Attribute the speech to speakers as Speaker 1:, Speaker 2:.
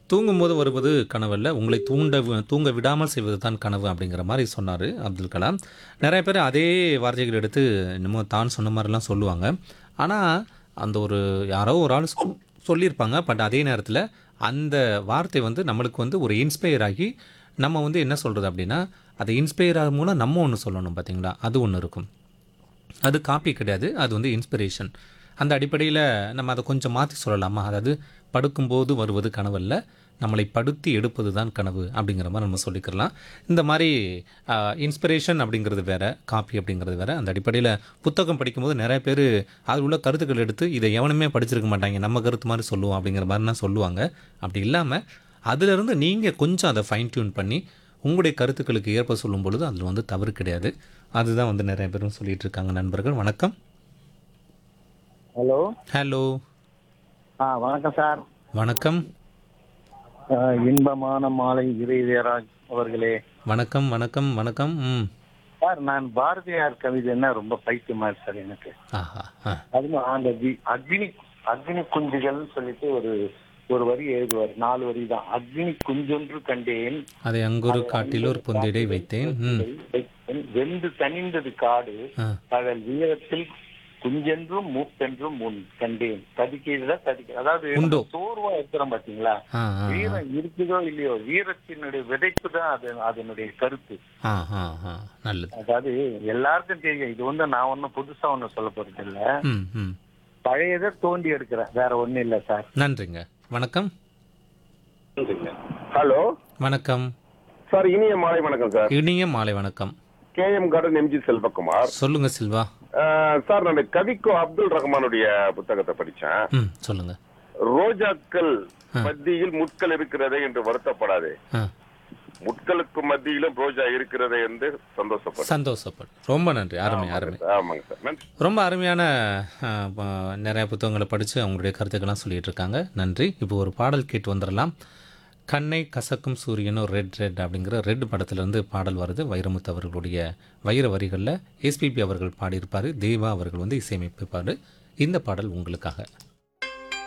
Speaker 1: தூங்கும்போது வருவது கனவல்ல உங்களை தூண்ட வி- தூங்க விடாமல் செய்வது தான் கனவு அப்படிங்கிற மாதிரி சொன்னார் அப்துல் கலாம் நிறைய பேர் அதே வார்த்தைகள் எடுத்து இன்னமும் தான் சொன்ன மாதிரிலாம் சொல்லுவாங்க ஆனால் அந்த ஒரு யாரோ ஒரு ஆள் சொ- சொல்லியிருப்பாங்க பட் அதே நேரத்தில் அந்த வார்த்தை வந்து நம்மளுக்கு வந்து ஒரு இன்ஸ்பயர் ஆகி நம்ம வந்து என்ன சொல்கிறது அப்படின்னா அதை இன்ஸ்பயர் ஆகும் மூலம் நம்ம ஒன்று சொல்லணும் பார்த்தீங்களா அது ஒன்று இருக்கும் அது காப்பி கிடையாது அது வந்து இன்ஸ்பிரேஷன் அந்த அடிப்படையில் நம்ம அதை கொஞ்சம் மாற்றி சொல்லலாமா அதாவது படுக்கும்போது வருவது கனவல்ல நம்மளை படுத்தி எடுப்பது தான் கனவு அப்படிங்கிற மாதிரி நம்ம சொல்லிக்கலாம் இந்த மாதிரி இன்ஸ்பிரேஷன் அப்படிங்கிறது வேற காப்பி அப்படிங்கிறது வேற அந்த அடிப்படையில் புத்தகம் படிக்கும்போது நிறைய பேர் அதில் உள்ள கருத்துக்கள் எடுத்து இதை எவனுமே படிச்சிருக்க மாட்டாங்க நம்ம கருத்து மாதிரி சொல்லுவோம் அப்படிங்கிற மாதிரிலாம் சொல்லுவாங்க அப்படி இல்லாமல் அதிலிருந்து நீங்கள் கொஞ்சம் அதை ஃபைன் டியூன் பண்ணி உங்களுடைய கருத்துக்களுக்கு ஏற்ப சொல்லும் பொழுது அதில் வந்து தவறு கிடையாது அதுதான் வந்து நிறைய பேரும் சொல்லிட்டு இருக்காங்க நண்பர்கள் வணக்கம்
Speaker 2: ஹலோ
Speaker 1: ஹலோ
Speaker 2: ஆ வணக்கம் சார்
Speaker 1: வணக்கம்
Speaker 2: ஆ, இன்பமான மாலை இறையராஜ் அவர்களே
Speaker 1: வணக்கம் வணக்கம் வணக்கம் ம்
Speaker 2: சார் நான் பாரதியார் கவிதைன்னா ரொம்ப பைத்தியமா இருக்கு சார் எனக்கு
Speaker 1: ஆஹா ஆ
Speaker 2: அதுவும் அந்த வி- அக்னி அக்னி குஞ்சுகள்னு சொல்லிட்டு ஒரு ஒரு வரி எழுதுவார் நாலு வரி தான் அக்னி குஞ்சொன்று கண்டேன்
Speaker 1: அதை அங்கொரு காட்டில் ஒரு பொந்திடை வைத்தேன் ம்
Speaker 2: வெந்து தனிந்தது காடு
Speaker 1: ஆ
Speaker 2: அதன் வீரத்தில் குஞ்சென்றும் மூப்பென்றும் முன் கண்டேன் ததிக்கிறதா ததிக்க அதாவது
Speaker 1: உண்டோ?
Speaker 2: சோர்வா இருக்கிறோம் பாத்தீங்களா
Speaker 1: ஆ ஆ
Speaker 2: வீரம் இருக்குதோ இல்லையோ வீரத்தினுடைய விதைப்பு தான் அது அதனுடைய கருத்து
Speaker 1: ஆ ஆ ஆ நல்லது
Speaker 2: அதாவது எல்லாருக்கும் தெரியும் இது வந்து நான் ஒன்னும் புதுசா ஒண்ணும் சொல்ல போறது இல்ல
Speaker 1: ம் ம்
Speaker 2: பழையதை தோண்டி எடுக்கிறேன் வேற ஒண்ணும் இல்ல சார்
Speaker 1: நன்றிங்க வணக்கம்
Speaker 3: ஹலோ
Speaker 1: வணக்கம்
Speaker 3: சார் இனிய மாலை வணக்கம் சார்
Speaker 1: இனிய மாலை வணக்கம்
Speaker 3: K M Garden MG Selvakumar
Speaker 1: சொல்லுங்க சில்வா
Speaker 3: அஹ், சார் நான் கவிக்கோ அப்துல் ரஹ்மானுடைய புத்தகத்தை படிச்சேன்
Speaker 1: ம் சொல்லுங்க
Speaker 3: ரோஜாக்கள் மத்தியில் முட்கள் இருக்கிறதே என்று வருத்தப்படாதே
Speaker 1: ஆ
Speaker 3: முட்களுக்கு மத்தியிலும் ரோஜா இருக்கிறதே என்று சந்தோஷப்படு
Speaker 1: சந்தோஷப்படு ரொம்ப நன்றி அருமை அருமை
Speaker 3: ஆமாங்க சார் நன்றி
Speaker 1: ரொம்ப அருமையான ஆ, ப- நிறைய புத்தகங்களை படித்து அவங்களுடைய கருத்துக்கள்லாம் சொல்லிட்டு இருக்காங்க நன்றி இப்போ ஒரு பாடல் கேட்டு வந்துடலாம் கண்ணை கசக்கும் சூரியனும் ரெட் ரெட் அப்படிங்கிற ரெட் படத்துலேருந்து பாடல் வருது வைரமுத்து அவர்களுடைய வைர வரிகளில் எஸ்பிபி அவர்கள் பாடியிருப்பார் தேவா அவர்கள் வந்து இசையமைப்பார் இந்த பாடல் உங்களுக்காக